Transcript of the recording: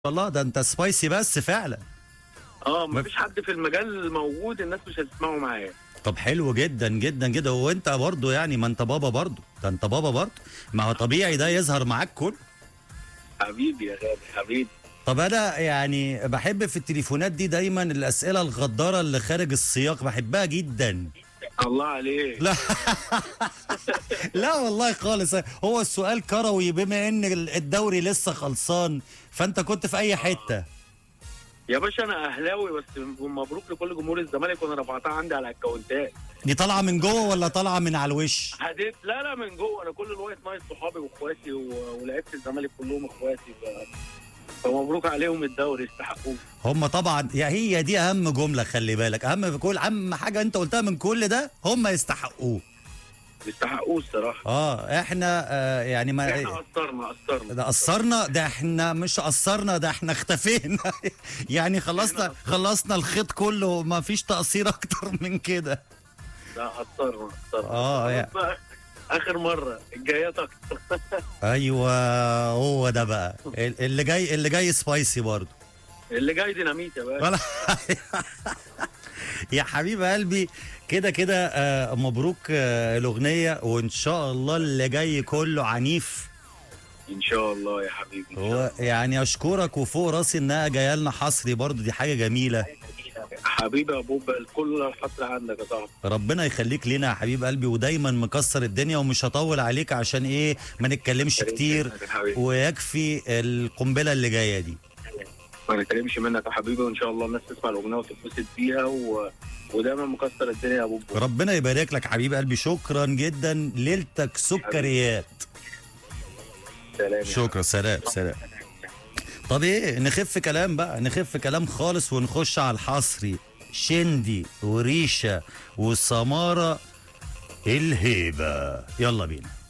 الله ده انت سبايسي بس فعلا اه مفيش حد في المجال موجود الناس مش هتسمعوا معاه طب حلو جدا جدا جدا وانت برضو يعني ما انت بابا برضو ده انت بابا برضو ما هو طبيعي ده يظهر معاك كله حبيبي يا غالي حبيبي طب انا يعني بحب في التليفونات دي دايما الاسئله الغداره اللي خارج السياق بحبها جدا الله عليك لا لا والله خالص هو السؤال كروي بما ان الدوري لسه خلصان فانت كنت في اي حته يا باشا انا اهلاوي بس مبروك لكل جمهور الزمالك وانا رفعتها عندي على الاكونتات دي طالعه من جوه ولا طالعه من على الوش هديت لا لا من جوه انا كل الوقت ناقص صحابي واخواتي و- ولعيبه الزمالك كلهم اخواتي ف... فمبروك عليهم الدوري يستحقوه هم طبعا يا هي دي اهم جمله خلي بالك اهم في كل اهم حاجه انت قلتها من كل ده هم يستحقوه يستحقوه الصراحه اه احنا آه يعني ما احنا قصرنا قصرنا ده قصرنا ده احنا مش قصرنا ده احنا اختفينا يعني خلصنا خلصنا الخيط كله ما فيش تقصير اكتر من كده لا قصرنا قصرنا اه يا. خلاص بقى اخر مره الجايات اكتر ايوه هو ده بقى ال- اللي جاي اللي جاي سبايسي برضه اللي جاي ديناميت يا باشا ولا يا حبيب قلبي كده كده آه، مبروك آه، الاغنيه وان شاء الله اللي جاي كله عنيف ان شاء الله يا حبيبي إن شاء الله. ويعني اشكرك وفوق راسي انها جايه لنا حصري برضه دي حاجه جميله حبيبي يا بوب كل الحصر عندك يا صاحبي ربنا يخليك لنا يا حبيب قلبي ودايما مكسر الدنيا ومش هطول عليك عشان ايه ما نتكلمش كتير يا حبيبي. ويكفي القنبله اللي جايه دي ما نتكلمش منك يا حبيبي وان شاء الله الناس تسمع الاغنيه وتتبسط بيها و... ودايما مكسر الدنيا يا بوب ربنا يبارك لك حبيب قلبي شكرا جدا ليلتك سكريات سلام يا شكرا سلام سلام طب ايه نخف كلام بقى نخف كلام خالص ونخش على الحصري شندي وريشه وسماره الهيبه يلا بينا